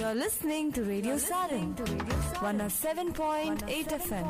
You're listening to Radio Sarin, 107.8 FM.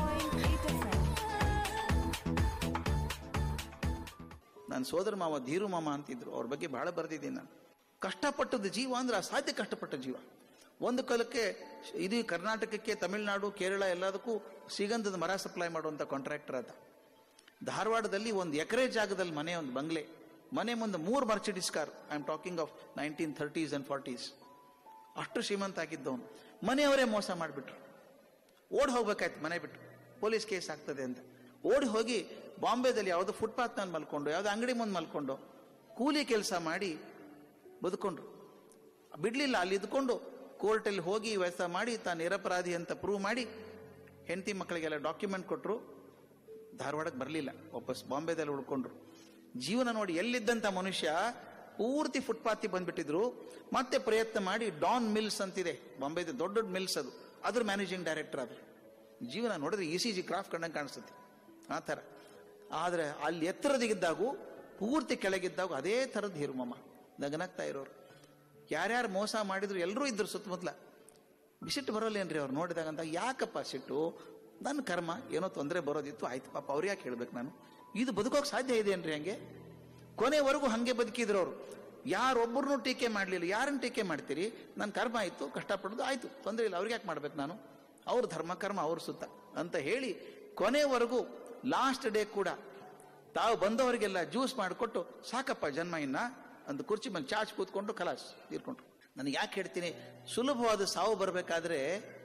ನನ್ನ ಸೋದರ ಮಾವ ಧೀರು ಮಾಮ ಅಂತಿದ್ರು ಅವ್ರ ಬಗ್ಗೆ ಬಹಳ ಬರೆದಿದ್ದೀನಿ ನಾನು ಕಷ್ಟಪಟ್ಟದ್ದು ಜೀವ ಅಂದ್ರೆ ಅಸಾಧ್ಯ ಕಷ್ಟಪಟ್ಟ ಜೀವ ಒಂದು ಕಾಲಕ್ಕೆ ಇಡೀ ಕರ್ನಾಟಕಕ್ಕೆ ತಮಿಳುನಾಡು ಕೇರಳ ಎಲ್ಲದಕ್ಕೂ ಶ್ರೀಗಂಧದ ಮರ ಸಪ್ಲೈ ಮಾಡುವಂತ ಕಾಂಟ್ರಾಕ್ಟರ್ ಆತ ಧಾರವಾಡದಲ್ಲಿ ಒಂದು ಎಕರೆ ಜಾಗದಲ್ಲಿ ಮನೆ ಒಂದು ಬಂಗ್ಲೆ ಮನೆ ಮುಂದೆ ಮೂರು Mercedes car I am talking of nineteen thirties and forties ಅಷ್ಟು ಶ್ರೀಮಂತ ಆಗಿದ್ದವನು ಮನೆಯವರೇ ಮೋಸ ಮಾಡಿಬಿಟ್ರು ಓಡ್ ಹೋಗ್ಬೇಕಾಯ್ತು ಮನೆ ಬಿಟ್ಟು ಪೊಲೀಸ್ ಕೇಸ್ ಆಗ್ತದೆ ಅಂತ ಓಡಿ ಹೋಗಿ ಬಾಂಬೆದಲ್ಲಿ ಯಾವುದೋ ಫುಟ್ಪಾತ್ ನಲ್ಲಿ ಮಲ್ಕೊಂಡು ಯಾವುದೋ ಅಂಗಡಿ ಮುಂದೆ ಮಲ್ಕೊಂಡು ಕೂಲಿ ಕೆಲಸ ಮಾಡಿ ಬದುಕೊಂಡ್ರು ಬಿಡ್ಲಿಲ್ಲ ಅಲ್ಲಿ ಇದ್ಕೊಂಡು ಕೋರ್ಟಲ್ಲಿ ಹೋಗಿ ವ್ಯವಸ್ಥೆ ಮಾಡಿ ತಾನು ನಿರಪರಾಧಿ ಅಂತ ಪ್ರೂವ್ ಮಾಡಿ ಹೆಂಡತಿ ಮಕ್ಕಳಿಗೆಲ್ಲ ಡಾಕ್ಯುಮೆಂಟ್ ಕೊಟ್ಟರು ಧಾರವಾಡಕ್ಕೆ ಬರಲಿಲ್ಲ ವಾಪಸ್ ಬಾಂಬೆದಲ್ಲಿ ಉಳ್ಕೊಂಡ್ರು ಜೀವನ ನೋಡಿ ಎಲ್ಲಿದ್ದಂತ ಮನುಷ್ಯ ಪೂರ್ತಿ ಫುಟ್ಪಾತಿ ಬಂದ್ಬಿಟ್ಟಿದ್ರು ಮತ್ತೆ ಪ್ರಯತ್ನ ಮಾಡಿ ಡಾನ್ ಮಿಲ್ಸ್ ಅಂತಿದೆ ಬಾಂಬೆದ ದೊಡ್ಡ ದೊಡ್ಡ ಮಿಲ್ಸ್ ಅದು ಅದ್ರ ಮ್ಯಾನೇಜಿಂಗ್ ಡೈರೆಕ್ಟರ್ ಆದ್ರು ಜೀವನ ನೋಡಿದ್ರೆ ಇ ಸಿ ಜಿ ಕ್ರಾಫ್ಟ್ ಕಂಡಂಗೆ ಕಾಣಿಸುತ್ತೆ ಆ ಥರ ಆದ್ರೆ ಅಲ್ಲಿ ಎತ್ತರದಿದ್ದಾಗೂ ಪೂರ್ತಿ ಕೆಳಗಿದ್ದಾಗ ಅದೇ ಥರದ ಹಿರುಮಮ್ಮ ನಗನಾಗ್ತಾ ಇರೋರು ಯಾರ್ಯಾರು ಮೋಸ ಮಾಡಿದ್ರು ಎಲ್ಲರೂ ಇದ್ರು ಸುತ್ತಮುತ್ತಲ ಬಿಸಿಟ್ಟು ಬರೋಲ್ಲೇನ್ರಿ ಅವ್ರು ನೋಡಿದಾಗ ಅಂತ ಯಾಕಪ್ಪ ಸಿಟ್ಟು ನನ್ನ ಕರ್ಮ ಏನೋ ತೊಂದರೆ ಬರೋದಿತ್ತು ಆಯ್ತು ಪಾಪ ಅವ್ರು ಯಾಕೆ ಹೇಳ್ಬೇಕು ನಾನು ಇದು ಬದುಕೋಕೆ ಸಾಧ್ಯ ಇದೆಯೇನ್ರಿ ಹಂಗೆ ಕೊನೆವರೆಗೂ ಹಂಗೆ ಬದುಕಿದ್ರು ಅವರು ಯಾರೊಬ್ಬರನ್ನು ಟೀಕೆ ಮಾಡಲಿಲ್ಲ ಯಾರನ್ನು ಟೀಕೆ ಮಾಡ್ತೀರಿ ನನ್ನ ಕರ್ಮ ಆಯ್ತು ಕಷ್ಟಪಡೋದು ಆಯ್ತು ತೊಂದರೆ ಇಲ್ಲ ಅವ್ರಿಗೆ ಯಾಕೆ ಮಾಡ್ಬೇಕು ನಾನು ಅವ್ರ ಧರ್ಮ ಕರ್ಮ ಅವ್ರ ಸುತ್ತ ಅಂತ ಹೇಳಿ ಕೊನೆವರೆಗೂ ಲಾಸ್ಟ್ ಡೇ ಕೂಡ ತಾವು ಬಂದವರಿಗೆಲ್ಲ ಜ್ಯೂಸ್ ಮಾಡಿಕೊಟ್ಟು ಸಾಕಪ್ಪ ಜನ್ಮ ಇನ್ನ ಒಂದು ಕುರ್ಚಿ ಮೇಲೆ ಚಾಚ್ ಕೂತ್ಕೊಂಡು ಕಲಾಸ್ ತೀರ್ಕೊಂಡ್ರು ನನಗೆ ಯಾಕೆ ಹೇಳ್ತೀನಿ ಸುಲಭವಾದ ಸಾವು ಬರಬೇಕಾದ್ರೆ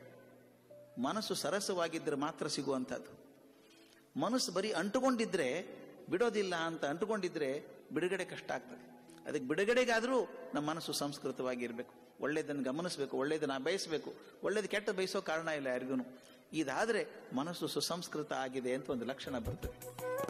ಮನಸ್ಸು ಸರಸವಾಗಿದ್ದರೆ ಮಾತ್ರ ಸಿಗುವಂಥದ್ದು ಮನಸ್ಸು ಬರೀ ಅಂಟುಕೊಂಡಿದ್ರೆ ಬಿಡೋದಿಲ್ಲ ಅಂತ ಅಂಟುಕೊಂಡಿದ್ರೆ ಬಿಡುಗಡೆ ಕಷ್ಟ ಆಗ್ತದೆ ಅದಕ್ಕೆ ಬಿಡುಗಡೆಗಾದರೂ ನಮ್ಮ ಮನಸ್ಸು ಸಂಸ್ಕೃತವಾಗಿರ್ಬೇಕು ಒಳ್ಳೇದನ್ನು ಗಮನಿಸಬೇಕು ಒಳ್ಳೇದನ್ನ ಬಯಸಬೇಕು ಒಳ್ಳೇದು ಕೆಟ್ಟ ಬಯಸೋ ಕಾರಣ ಇಲ್ಲ ಯಾರಿಗೂ ಇದಾದ್ರೆ ಮನಸ್ಸು ಸುಸಂಸ್ಕೃತ ಆಗಿದೆ ಅಂತ ಒಂದು ಲಕ್ಷಣ ಬರ್ತದೆ